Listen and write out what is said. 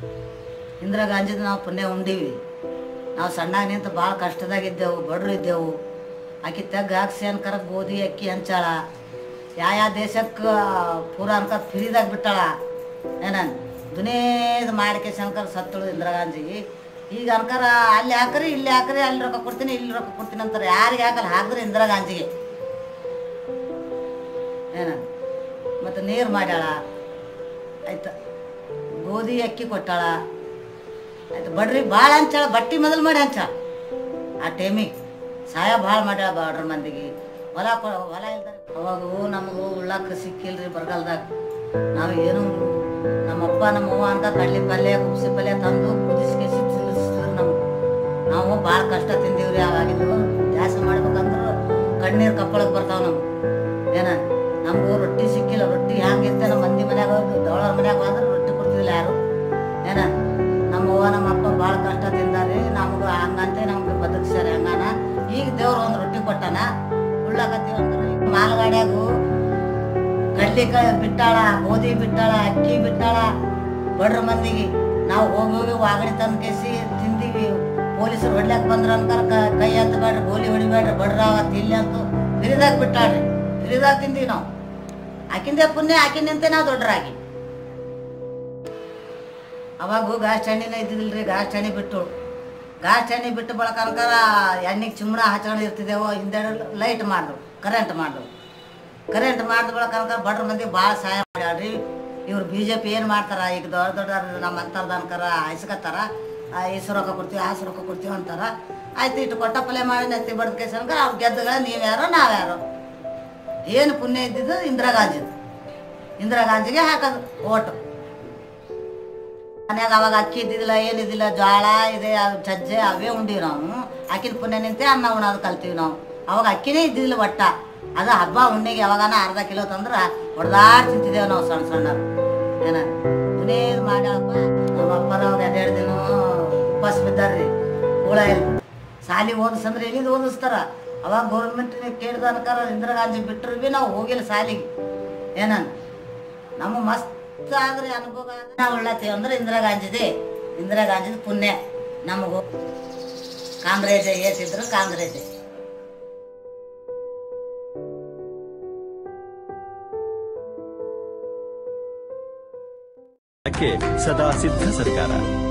ಇಂದಿರಾ ಗಾಂಧಿದು ನಾವು ಪುಣ್ಯ ಉಂಡೀವಿ ನಾವು ಸಣ್ಣಾಗ ನಿಂತು ಭಾಳ ಕಷ್ಟದಾಗಿದ್ದೆವು ಬಡ್ರು ಇದ್ದೆವು ಆಕಿ ತೆಗ್ಗ ಹಾಕ್ಸಿ ಅನ್ಕರ ಗೋಧಿ ಅಕ್ಕಿ ಹಂಚಾಳ ಯಾವ ಯಾವ ದೇಶಕ್ಕೆ ಪೂರ ಅನ್ಕ ಫ್ರೀದಾಗ ಬಿಟ್ಟಾಳ ಏನನ್ ದುನೇದು ಮಾಡಿಕೆ ಅನ್ಕರ ಸತ್ತಳು ಇಂದಿರಾ ಗಾಂಧಿ ಈಗ ಅನ್ಕರ ಅಲ್ಲಿ ಹಾಕ್ರಿ ಇಲ್ಲಿ ಹಾಕ್ರಿ ಅಲ್ಲಿ ರೊಕ್ಕ ಕೊಡ್ತೀನಿ ಇಲ್ಲಿ ರೊಕ್ಕ ಕೊಡ್ತೀನಿ ಅಂತಾರೆ ಯಾರಿಗೆ ಹಾಕಲ್ಲ ಹಾಕಿದ್ರೆ ಇಂದಿರಾ ಗಾಂಧಿಗೆ ಏನ ಮತ್ತು ನೀರು ಮಾಡ್ಯಾಳ ಆಯ್ತು ಗೋಧಿ ಅಕ್ಕಿ ಕೊಟ್ಟಾಳ ಆಯ್ತು ಬಡ್ರಿ ಭಾಳ ಹಂಚಾಳ ಬಟ್ಟಿ ಮೊದಲು ಮಾಡಿ ಹಂಚಾಳ ಆ ಟೈಮಿಗೆ ಸಹಾಯ ಭಾಳ ಮಾಡ್ಯಾಳ ಬಾಡ್ರ ಮಂದಿಗೆ ಹೊಲ ಕೊ ಹೊಲ ಇಲ್ದಾರ ಅವಾಗ ನಮಗೂ ಉಳ್ಳಾಕ ಸಿಕ್ಕಿಲ್ರಿ ಬರಗಾಲದಾಗ ನಾವು ಏನು ನಮ್ಮಪ್ಪ ನಮ್ಮವ್ವ ಅಂತ ಕಡ್ಲಿ ಪಲ್ಯ ಕುಬ್ಸಿ ಪಲ್ಯ ತಂದು ಕುದಿಸ್ಕೇಸಿ ತಿನ್ನಿಸಿದ್ರು ನಮ್ಗೆ ನಾವು ಭಾಳ ಕಷ್ಟ ತಿಂದೀವ್ರಿ ಆವಾಗಿದ್ದು ದ್ಯಾಸ ಮಾಡ್ಬೇಕಂದ್ರೆ ಕಣ್ಣೀರು ಕಪ್ಪಳಕ್ಕೆ ಬರ್ತಾವ ನಮ್ಗೆ ಏನ ನಮಗೂ ರೊಟ್ಟಿ ಸಿಕ್ಕಿಲ್ಲ ರೊಟ್ಟಿ ಹ್ಯಾಂಗಿರ್ತೆ ನಮ್ಮ ಮಂದಿ ಮನ್ಯಾಗ ದೊಡ್ಡವ್ರ ಮನ್ಯಾಗ ಹೋದ್ರೆ ರೊಟ್ಟಿ ಕೊಡ್ತಿದ್ದಿಲ್ಲ ಯಾರು ಏನ ನಮ್ಮ ಅವ್ವ ನಮ್ಮ ಅಪ್ಪ ಭಾಳ ಕಷ್ಟ ತಿಂದಾರಿ ನಮ್ಗೆ ಹಂಗಂತೆ ನಮ್ಗೆ ಬದುಕ್ಸ್ಯಾರ ಹಂಗಾನ ಈಗ ದೇವ್ರು ಒಂದು ರೊಟ್ಟಿ ಕೊಟ್ಟಾನ ಉಳ್ಳಾಕತ್ತೀವಿ ಅಂದ್ರೆ ಈಗ ಮಾಲ್ಗಾಡ್ಯಾಗು ಕಡ್ಲಿಕಾಯಿ ಬಿಟ್ಟಾಳ ಗೋಧಿ ಬಿಟ್ಟಾಳ ಅಕ್ಕಿ ಬಿಟ್ಟಾಳ ಬಡ್ರ ಮಂದಿಗೆ ನಾವು ಹೋಗಿ ಹೋಗಿ ವಾಗಡಿ ತಂದು ಕೇಸಿ ತಿಂದೀವಿ ಪೊಲೀಸರು ಹೊಡ್ಲಾಕ್ ಬಂದ್ರ ಅನ್ಕರ ಕ- ಕೈ ಹತ್ತಬೇಡ್ರಿ ಗೋಲಿ ಹೊಡಿಬೇಡ್ರಿ ಬಡ್ರಾವ ತಿಲ್ಲಿ ಅಂತ ಬಿರಿದಾಗ ಬಿಟ್ಟಾಳ್ರಿ ಬಿರಿದಾಗ ತಿಂದೀವಿ ನಾವು ಆಕಿಂದೆ ಪುಣ್ಯ ಆಕಿಂದಂತೆ ನಾವು ದೊಡ್ಡರಾಗಿ ಅವಾಗ ಗಾಸ್ ಎಣ್ಣೆನ ಇದ್ದಿದ್ದಿಲ್ರಿ ಗಾಸ್ ಎಣ್ಣೆ ಬಿಟ್ಟು ಗಾಸ್ ಎಣ್ಣೆ ಬಿಟ್ಟು ಬಳಕ ಅನ್ಕರ ಎಣ್ಣೆಗೆ ಚಿಮ್ಣ ಹಚ್ಕೊಂಡು ಇರ್ತಿದ್ದೇವೋ ಹಿಂದೆ ಲೈಟ್ ಮಾಡ್ದು ಕರೆಂಟ್ ಮಾಡ್ದು ಕರೆಂಟ್ ಮಾಡಿದ ಬಳಕ ಅನ್ಕರ ಬಡ್ರ ಮಂದಿ ಭಾಳ ಸಹಾಯ ಮಾಡ್ಯಾಳ್ರಿ ಇವ್ರು ಬಿ ಜೆ ಪಿ ಏನು ಮಾಡ್ತಾರ ಈಗ ದೊಡ್ಡ ದೊಡ್ಡ ನಮ್ಮ ಅಂತರ್ದ ಅನ್ಕರ ಹೈಸ್ಕತ್ತಾರ ಈಸು ರೊಕ್ಕ ಕೊಡ್ತೀವಿ ಆಸು ರೊಕ್ಕ ಕೊಡ್ತೀವಿ ಅಂತಾರ ಆಯ್ತು ಇಟ್ಟು ಕೊಟ್ಟ ಪಲ್ಯ ಮಾಡಿ ನೆತ್ತಿ ಬಡ್ದ ಕೇಸ್ ಅನ್ಕರ ಅವ್ರು ಗೆದ್ದಗಳ ನೀವ್ಯಾರೋ ನಾವ್ಯಾರೋ ಏನು ಪುಣ್ಯ ಇದ್ದಿದ್ದು ಇಂದಿರಾ ಗಾಂಧಿದು ಇಂದಿರಾ ಗಾಂಧಿಗೆ ಹಾಕೋದು ಓಟು ಮನ್ಯಾಗ ಅವಾಗ ಅಕ್ಕಿ ಇದ್ದಿದ್ದಿಲ್ಲ ಏನಿದ್ದಿಲ್ಲ ಜೋಳ ಇದೆ ಅವ್ ಸಜ್ಜೆ ಅವೇ ಉಂಡೀವಿ ನಾವು ಅಕ್ಕಿನ ಪುಣ್ಯ ನಿಂತೆ ಅನ್ನ ಉಣ್ಣೋದು ಕಲ್ತೀವಿ ನಾವು ಅವಾಗ ಅಕ್ಕಿನೇ ಇದ್ದಿದ್ದಿಲ್ಲ ಒಟ್ಟ ಅದ ಹಬ್ಬ ಉಣ್ಣಿಗೆ ಯಾವಾಗನ ಅರ್ಧ ಕಿಲೋ ತಂದ್ರ ಹೊಡೆದಾಡ್ ತಿಂತಿದ್ದೇವೆ ನಾವು ಸಣ್ಣ ಸಣ್ಣ ಏನ ದುನೇದ್ ಮಾಡ್ಯಾಳಪ್ಪ ನಮ್ಮ ಅಪ್ಪರವ್ರು ಎರಡೆರಡು ದಿನ ಉಪವಾಸ ಬಿದ್ದಾರ್ರಿ ಹುಳ ಇಲ್ಲ ಸಾಲಿ ಓದಿಸಂದ್ರೆ ಎಲ್ಲಿಂದ ಓದಿಸ್ತಾರ ಅವಾಗ ಗೌರ್ಮೆಂಟ್ ಕೇಳಿದ ಅನ್ಕಾರ ಇಂದಿರಾ ಗಾಂಧಿ ಬಿಟ್ಟರು ಭೀ ನಾವು ಹೋಗಿಲ್ಲ ಸಾಲಿಗೆ ಏನನ್ ನಮ್ಮ ಮಸ್ತ್ ಆದ್ರೆ ಅನುಭವ ಆದ್ರೆ ನಾವು ಉಳ್ಳತ್ತೀವಿ ಅಂದ್ರೆ ಇಂದಿರಾ ಗಾಂಧಿದೆ ಇಂದಿರಾ ಗಾಂಧಿದ ಪುಣ್ಯ ನಮಗೂ ಕಾಂಗ್ರೆಸ್ ಏತಿದ್ರು ಕಾಂಗ್ರೆಸ್ ಕ್ಕೆ ಸದಾ ಸಿದ್ಧ ಸರ್ಕಾರ